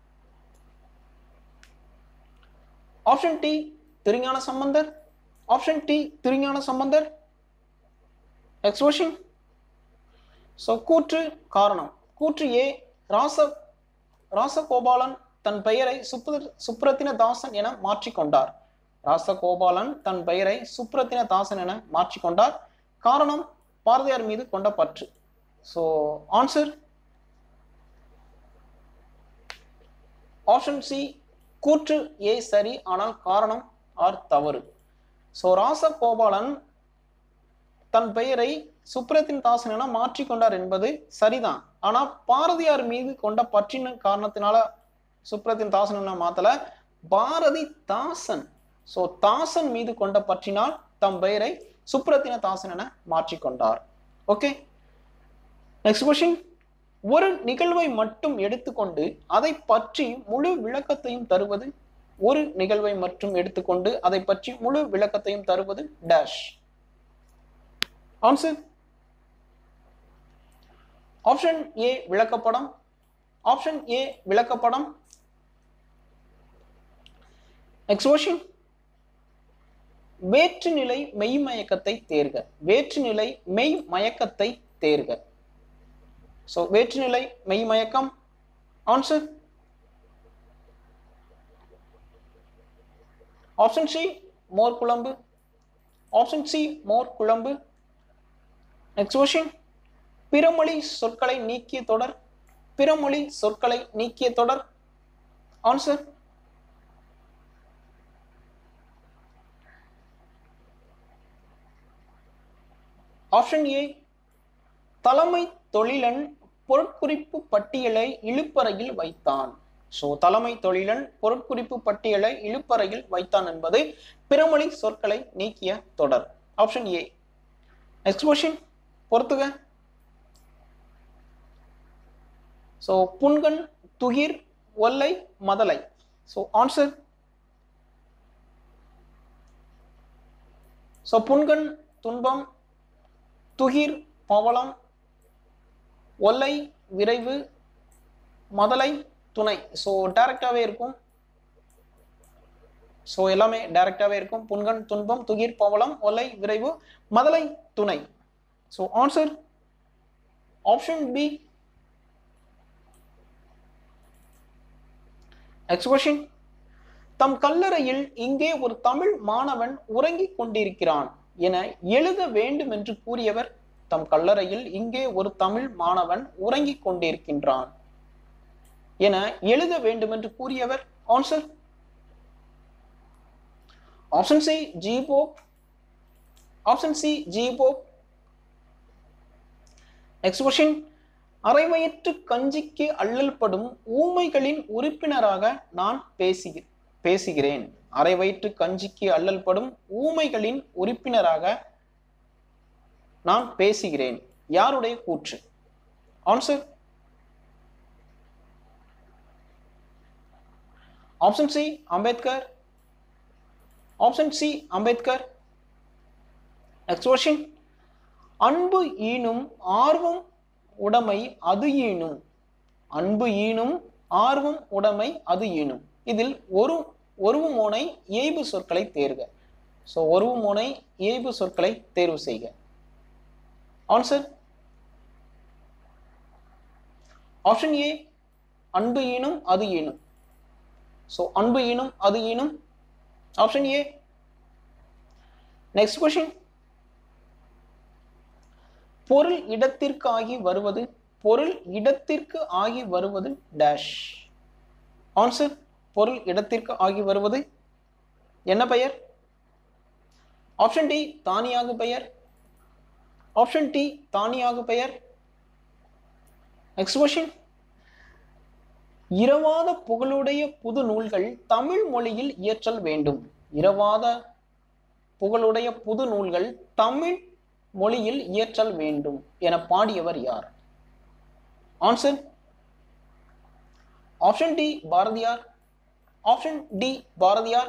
option D Thirugnana Sambandar option D Thirugnana Sambandar next question so கூற்று காரணம் கூற்று ஏ ராச ராசகோபாலன் தன் பெயரை சுப்ர சுப்ரத்தின தாசன் என மாற்றிக்கொண்டார் ராசகோபாலன் தன் பெயரை சுப்ரத்தின தாசன் என மாற்றிக்கொண்டார் காரணம் பாரதியார் மீது கொண்ட பற்று ஸோ ஆன்சர் ஆப்ஷன் சி கூற்று ஏ சரி ஆனால் காரணம் ஆர் தவறு ஸோ ராசகோபாலன் தன் பெயரை சுப்ரத்தின் தாசன் என மாற்றிக்கொண்டார் என்பது சரிதான் ஆனா பாரதியார் மீது கொண்ட பற்றின காரணத்தினால சுப்ரத்தின் தாசன் என மாத்தல பாரதி தாசன் சோ தாசன் மீது கொண்ட பற்றினால் தம் பெயரை சுப்ரத்தின தாசன் என மாற்றிக்கொண்டார் ஓகே நெக்ஸ்ட் கொஸ்டின் ஒரு நிகழ்வை மட்டும் எடுத்துக்கொண்டு அதை பற்றி முழு விளக்கத்தையும் தருவது ஒரு நிகழ்வை மட்டும் எடுத்துக்கொண்டு அதை பற்றி முழு விளக்கத்தையும் தருவது டேஷ் ஆன்சர் ஆப்ஷன் ஏ விளக்கப்படம் ஆப்ஷன் ஏ விளக்கப்படம் நெக்ஸ்ட் கொஸ்டின் வேற்றுநிலை மெய்மயக்கத்தை தேர்க வேற்றுநிலை மெய் மயக்கத்தை தேர்க ஸோ வேற்றுநிலை மெய்மயக்கம் ஆன்சர் ஆப்ஷன் சி மோர் குழம்பு ஆப்ஷன் சி மோர் குழம்பு நெக்ஸ்ட் கொஸ்டின் பிறமொழி சொற்களை நீக்கிய தொடர் பிறமொழி சொற்களை நீக்கிய தொடர் ஆன்சர் ஆப்ஷன் ஏ தலைமை தொழிலன் பொருட்குறிப்பு பட்டியலை இழுப்பறையில் வைத்தான் ஸோ தலைமை தொழிலன் பொருட்குறிப்பு பட்டியலை இழுப்பறையில் வைத்தான் என்பது பிறமொழி சொற்களை நீக்கிய தொடர் ஆப்ஷன் ஏ நெக்ஸ்ட் கொஸ்டின் பொறுத்துக ஸோ புன்கண் துகிர் ஒல்லை மதலை ஸோ ஆன்சர் ஸோ புன்கண் துன்பம் துகிர் பவளம் ஒல்லை விரைவு மதலை துணை ஸோ டைரக்டாகவே இருக்கும் ஸோ எல்லாமே டைரக்டாகவே இருக்கும் புன்கண் துன்பம் துகிர் பவளம் ஒல்லை விரைவு மதலை துணை so answer option B next question தம் கல்லறையில் இங்கே ஒரு தமிழ் மாணவன் உறங்கிக் கொண்டிருக்கிறான் என எழுத வேண்டும் என்று கூறியவர் தம் கல்லறையில் இங்கே ஒரு தமிழ் மாணவன் உறங்கிக் கொண்டிருக்கின்றான் என எழுத வேண்டும் என்று கூறியவர் answer option C G Pope option C G Pope next question அரைவயிற்று கஞ்சிக்கு அள்ளல்படும் ஊமைகளின் உறுப்பினராக நான் பேசுகி பேசுகிறேன் அரைவயிற்று கஞ்சிக்கு அள்ளல்படும் ஊமைகளின் உறுப்பினராக நான் பேசுகிறேன் யாருடைய கூற்று answer option C Ambedkar option C Ambedkar next question அன்பு ஈனும் ஆர்வம் உடைமை அது ஈனும் அன்பு ஈனும் ஆர்வம் உடைமை அது ஈனும் இதில் ஒரு ஒருவு மோனை இயைபு சொற்களை தேர்க ஸோ ஒருவு மோனை இயைபு சொற்களை தேர்வு செய்க ஆன்சர் ஆப்ஷன் ஏ அன்பு ஈனும் அது ஈனும் ஸோ அன்பு ஈனும் அது ஈனும் ஆப்ஷன் ஏ நெக்ஸ்ட் கொஸ்டின் பொருள் இடத்திற்கு ஆகி வருவது பொருள் இடத்திற்கு ஆகி வருவது டேஷ் ஆன்சர் பொருள் இடத்திற்கு ஆகி வருவது என்ன பெயர் ஆப்ஷன் டி தானியாக பெயர் ஆப்ஷன் டி தானியாக பெயர் நெக்ஸ்ட் கொஸ்டின் இரவாத புகழுடைய புது நூல்கள் தமிழ் மொழியில் இயற்றல் வேண்டும் இரவாத புகழுடைய புது நூல்கள் தமிழ் மொழியில் இயற்றல் வேண்டும் என பாடியவர் யார் answer option D Bharathiyar option D Bharathiyar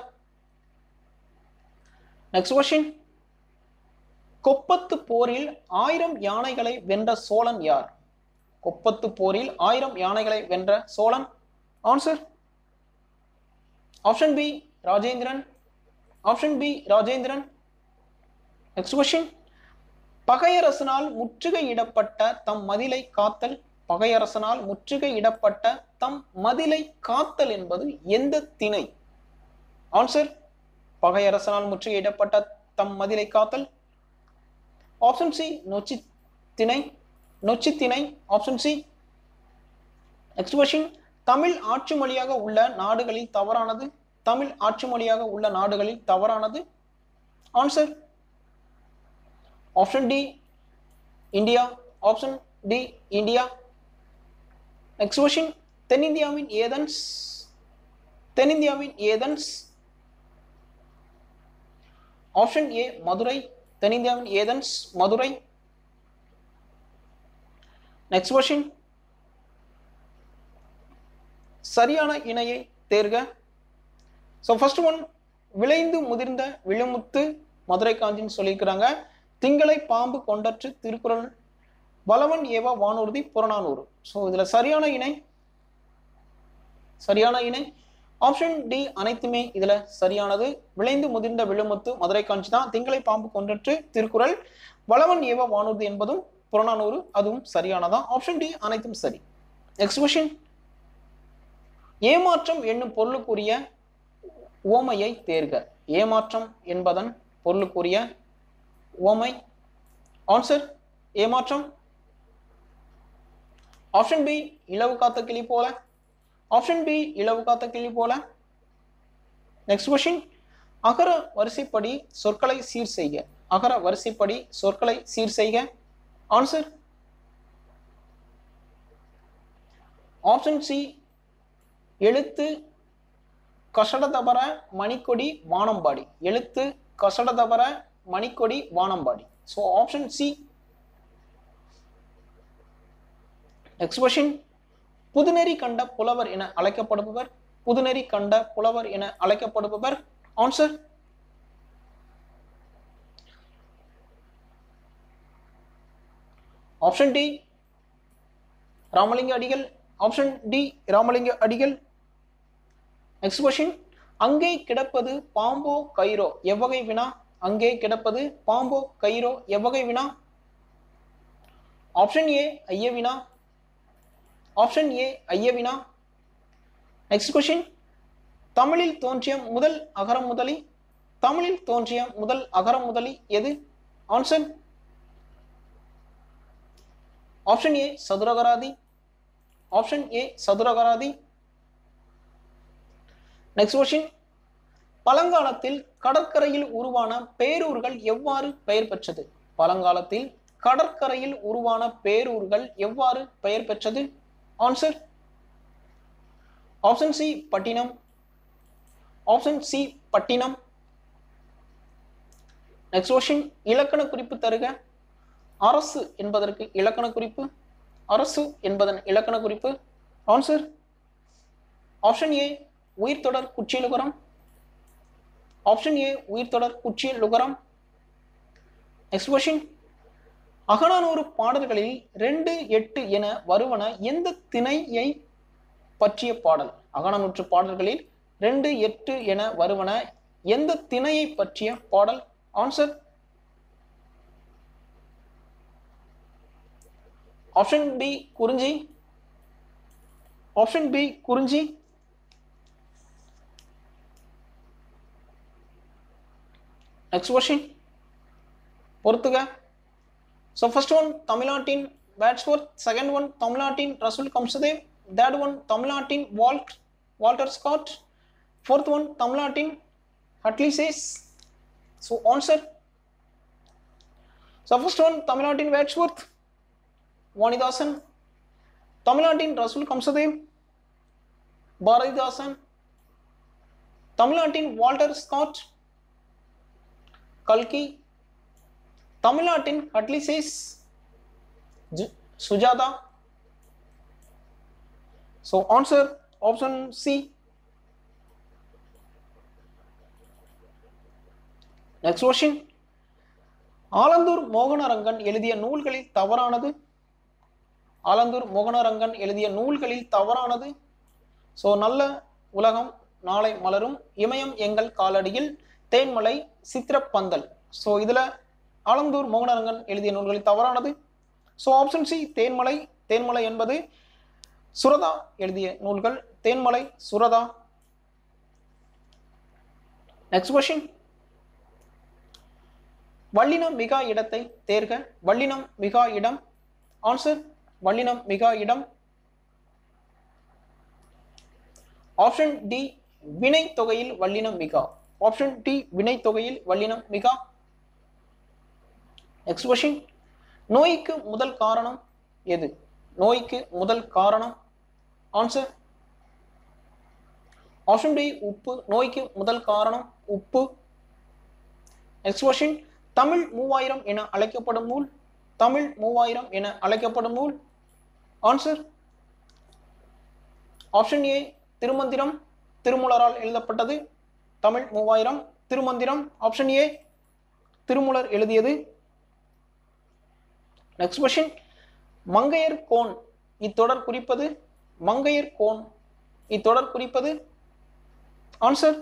next question கொப்பத்து போரில் ஆயிரம் யானைகளை வென்ற சோழன் யார் கொப்பத்து போரில் ஆயிரம் யானைகளை வென்ற சோழன் answer option B Rajendran option B Rajendran next question பகையரசனால் முற்றுகையிடப்பட்ட தம் மதிலை காத்தல் பகையரசனால் முற்றுகையிடப்பட்ட தம் மதிலை காத்தல் என்பது எந்த திணை ஆன்சர் பகையரசனால் முற்றுகையிடப்பட்ட தம் மதிலை காத்தல் ஆப்ஷன் சி நொச்சி திணை நொச்சி திணை option C next question Tamil ஆட்சி மொழியாக உள்ள நாடுகளில் தவறானது தமிழ் ஆட்சி மொழியாக உள்ள நாடுகளில் தவறானது answer option D India option D India next question தென்னிந்தியாவின் ஏதன்ஸ் தென்னிந்தியாவின் ஏதன்ஸ் ஆப்ஷன் ஏ மதுரை தென்னிந்தியாவின் ஏதன்ஸ் மதுரை நெக்ஸ்ட் கொஸ்டின் சரியான இணையை தேர்க ஸோ ஃபர்ஸ்ட் ஒன் விளைந்து முதிர்ந்த விழுமுத்து மதுரை காஞ்சின்னு சொல்லியிருக்கிறாங்க திங்களை பாம்பு கொண்டற்று திருக்குறள் பலவன் ஏவா வானூர்தி புறநானூறு ஸோ இதில் சரியான இணை சரியான இணை ஆப்ஷன் டி அனைத்துமே இதில் சரியானது விளைந்து முதிர்ந்த விழுமுத்து மதுரை காஞ்சி தான் திங்களை பாம்பு கொண்டற்று திருக்குறள் வளவன் ஏவ வானூர்தி என்பதும் புறநானூறு அதுவும் சரியானதான் ஆப்ஷன் டி அனைத்தும் சரி நெக்ஸ்ட் கொஸ்டின் ஏமாற்றம் என்னும் பொருளுக்குரிய உவமையை தேர்க ஏமாற்றம் என்பதன் பொருளுக்குரிய ஓமை ஆன்சர் ஏமாற்றம் ஆப்ஷன் பி இலவு காத்த கிளி போல ஆப்ஷன் பி இலவு காத்த கிளி போல நெக்ஸ்ட் கொஸ்டின் அகர வரிசைப்படி சொற்களை சீர் செய்க அகர வரிசைப்படி சொற்களை சீர் செய்க ஆன்சர் ஆப்ஷன் சி எழுத்து கசடதபர மணிக்கொடி வானம்பாடி Ezhuthu Kasadathapara Manikkodi Vanambadi so option C next question புதுநெறி கண்ட புலவர் என அழைக்கப்படுபவர் புதுநெறி கண்ட புலவர் என அழைக்கப்படுபவர் ஆன்சர் ஆப்ஷன் டி ராமலிங்க அடிகள் ஆப்ஷன் டி ராமலிங்க அடிகள் நெக்ஸ்ட் கொஸ்டின் அங்கே கிடப்பது பாம்போ கயிறோ எவ்வகை வினா அங்கே கிடப்பது பாம்போ கயிறோ எவ்வகை வினா ஆப்ஷன் ஏ ஐய வினா ஆப்ஷன் ஏ ஐய வினா நெக்ஸ்ட் கொஸ்டின் தமிழில் தோன்றிய முதல் அகரம் முதலி தமிழில் தோன்றிய முதல் அகரம் முதலி எது answer option A Sathuragarathi option A Sathuragarathi next question பழங்காலத்தில் கடற்கரையில் உருவான பேரூர்கள் எவ்வாறு பெயர் பெற்றது பழங்காலத்தில் கடற்கரையில் உருவான பேரூர்கள் எவ்வாறு பெயர் பெற்றது ஆன்சர் ஆப்ஷன் சி பட்டினம் ஆப்ஷன் சி பட்டினம் நெக்ஸ்ட் கொஸ்டின் இலக்கண குறிப்பு தருக அரசு என்பதற்கு இலக்கண குறிப்பு அரசு என்பதன் இலக்கண குறிப்பு ஆன்சர் ஆப்ஷன் ஏ உயிர்த்தொடர் குச்சியலுகரம் ஆப்ஷன் ஏ உயிர்த்தொடர் குச்சியலுகரம் நெக்ஸ்ட் கொஸ்டின் அகநானூறு பாடல்களில் ரெண்டு எட்டு என வருவன எந்த திணையை பற்றிய பாடல் அகநானூற்று பாடல்களில் ரெண்டு எட்டு என வருவன எந்த திணையை பற்றிய பாடல் ஆன்சர் ஆப்ஷன் பி குறிஞ்சி ஆப்ஷன் பி குறிஞ்சி நெக்ஸ்ட் கொஸ்டின் பொறுத்துக ஸோ ஃபர்ஸ்ட் ஒன் தமிழ்நாட்டின் பேட்ஸ்வொர்த் செகண்ட் ஒன் தமிழ்நாட்டின் ரசூல் கம்சதேவ் தேர்ட் ஒன் தமிழ்நாட்டின் Walt Walter Scott fourth one தமிழ்நாட்டின் Hadley Chase so answer so first one தமிழ்நாட்டின் வேட்ஸ்வொர்த் வாணிதாசன் தமிழ்நாட்டின் ரசூல் கம்சதேவ் பாரதிதாசன் தமிழ்நாட்டின் வால்டர் ஸ்காட் கல்கி தமிழ்நாட்டின் Hadley Chase Sujatha so answer option C next question Alandur Mohanarangan எழுதிய நூல்களில் தவறானது ஆலந்தூர் மோகனரங்கன் எழுதிய நூல்களில் தவறானது ஸோ நல்ல உலகம் நாளை மலரும் இமயம் எங்கள் காலடியில் தேன்மலை சித்திரப்பந்தல் ஸோ இதில் ஆலந்தூர் மோகனரங்கன் எழுதிய நூல்களில் தவறானது so option C Thenmalai Thenmalai என்பது சுரதா எழுதிய நூல்கள் தேன்மலை சுரதா நெக்ஸ்ட் கொஸ்டின் வல்லினம் மிகா இடத்தை தேர்க வல்லினம் மிகா இடம் ஆன்சர் வல்லினம் மிகா இடம் ஆப்ஷன் டி வினை தொகையில் வல்லினம் மிகா ஆப்ஷன் டி வினை தொகையில் வல்லினம் மிகா நெக்ஸ்ட் கொஸ்டின் நோய்க்கு முதல் காரணம் எது நோய்க்கு முதல் காரணம் ஆன்சர் ஆப்ஷன் பி உப்பு நோய்க்கு முதல் காரணம் உப்பு நெக்ஸ்ட் கொஸ்டின் தமிழ் மூவாயிரம் என அழைக்கப்படும் நூல் தமிழ் மூவாயிரம் என அழைக்கப்படும் நூல் ஆன்சர் ஆப்ஷன் ஏ திருமந்திரம் திருமூலரால் எழுதப்பட்டது தமிழ் மூவாயிரம் திருமந்திரம் ஆப்ஷன் ஏ திருமூலர் எழுதியது நெக்ஸ்ட் கொஸ்டின் மங்கையர் கோன் இத்தொடர் குறிப்பது மங்கையர் கோன் இத்தொடர் குறிப்பது ஆன்சர்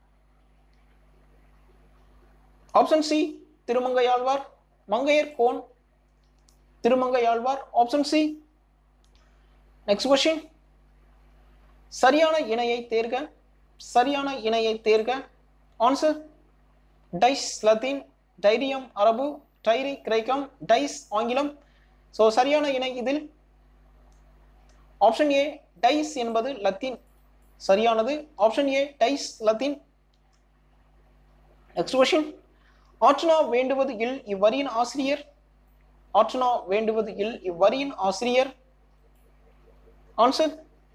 ஆப்ஷன் சி திருமங்கையாழ்வார் மங்கையர் கோன் Thirumangaiyazhvar option C next question சரியான இணையை தேர்க சரியான இணையை தேர்க ஆன்சர் டைஸ் லத்தீன் டைரியம் அரபு டைரி கிரேக்கம் டைஸ் ஆங்கிலம் ஸோ சரியான இணை இதில் ஆப்ஷன் ஏ டைஸ் என்பது லத்தீன் சரியானது option A dies Latin next question ஆர்ச்சனா வேண்டுவது இல் இவ்வரியின் ஆசிரியர் ஆர்ச்சனா வேண்டுவது இல் இவ்வரியின் ஆசிரியர் answer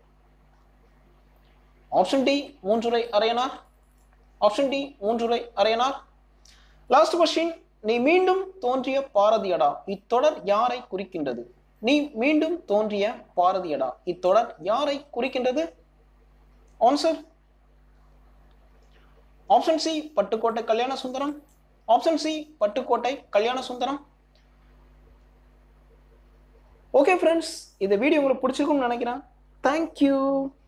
option D Munrurai Araiyanar option D Munrurai Araiyanar last question நீ மீண்டும் தோன்றிய பாரதியடா இத்தொடர் யாரை குறிக்கின்றது நீ மீண்டும் தோன்றிய பாரதியடா இத்தொடர் யாரை குறிக்கின்றது answer option C Pattukottai Kalyana Sundaram option C Pattukottai Kalyana Sundaram okay friends இந்த வீடியோ உங்களுக்கு பிடிச்சிருக்கும்னு நினைக்கிறேன் தேங்க்யூ